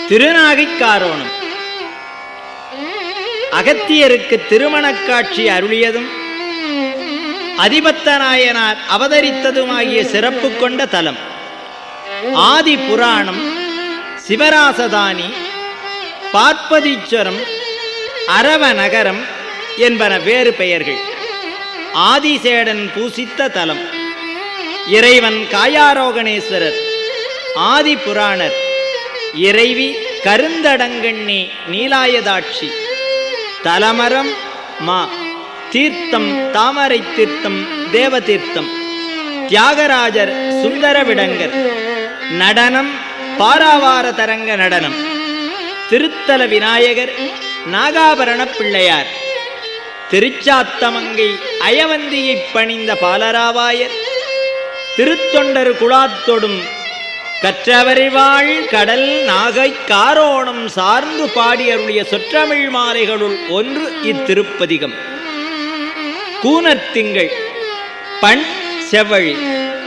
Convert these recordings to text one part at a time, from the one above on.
திருநாகைக்காரோணம் அகத்தியருக்கு திருமணக் காட்சி அருளியதும் அதிபத்த நாயனார் அவதரித்ததுமாகிய சிறப்பு கொண்ட தலம் ஆதி புராணம் சிவராசதானி பார்ப்பதீஸ்வரம் அரவநகரம் என்பன வேறு பெயர்கள் ஆதிசேடன் பூசித்த தலம் இறைவன் காயாரோகணேஸ்வரர் ஆதி புராணர் இறைவி கருந்தடங்கண்ணி நீலாயதாட்சி தலமரம் மா தீர்த்தம் தாமரை தீர்த்தம் தேவதீர்த்தம் தியாகராஜர் சுந்தர விடங்கர் நடனம் பாராவார தரங்க நடனம் திருத்தல விநாயகர் நாகாபரண பிள்ளையார் திருச்சாத்தமங்கை அயவந்தியைப் பணிந்த பாலராவாயர் திருத்தொண்டர் குழாத்தொடும் கற்றவரிவாள் கடல் நாகை காரோணம் சார்ந்து பாடி அருளிய சொற்றமிழ் மாலைகளுள் ஒன்று இத்திருப்பதிகம் கூனத்திங்கள் பண் செவ்வழி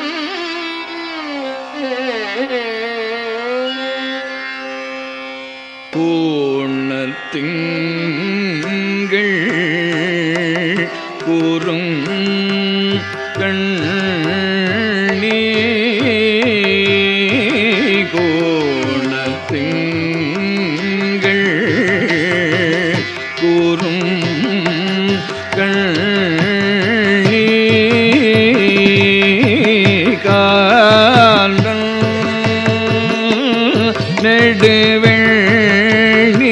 பூணத்திங்கள் கூறும் கண்ணீ கோணத்திங்கள் கூறும் கண்ணீ காந்தம் நெடுவெள்ளி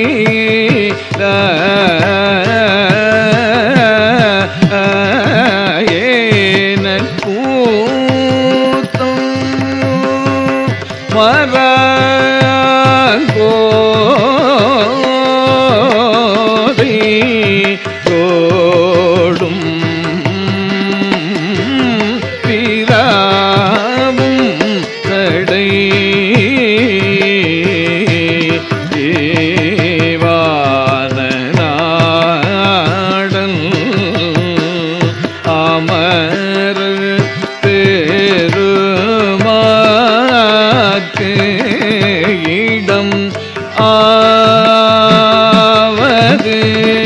ஏன கூத்தம் மரங்கோதை கோடும் பிராவும் கடை தேவாதனாடன் அமர் பெருமாக்கு இடம் ஆவது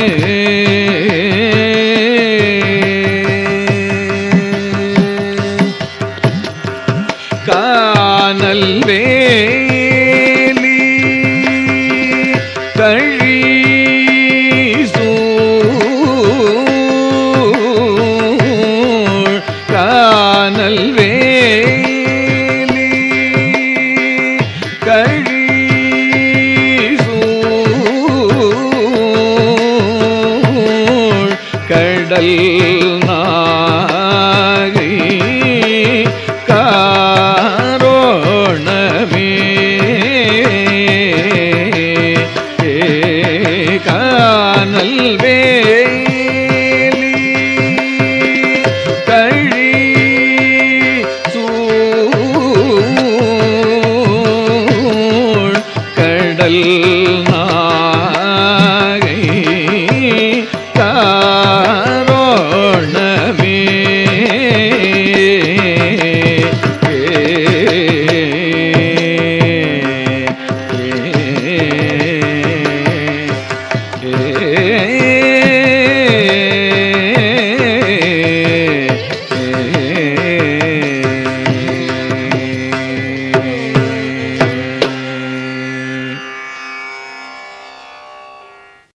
கானல் வேலி கழி கானல் வேலி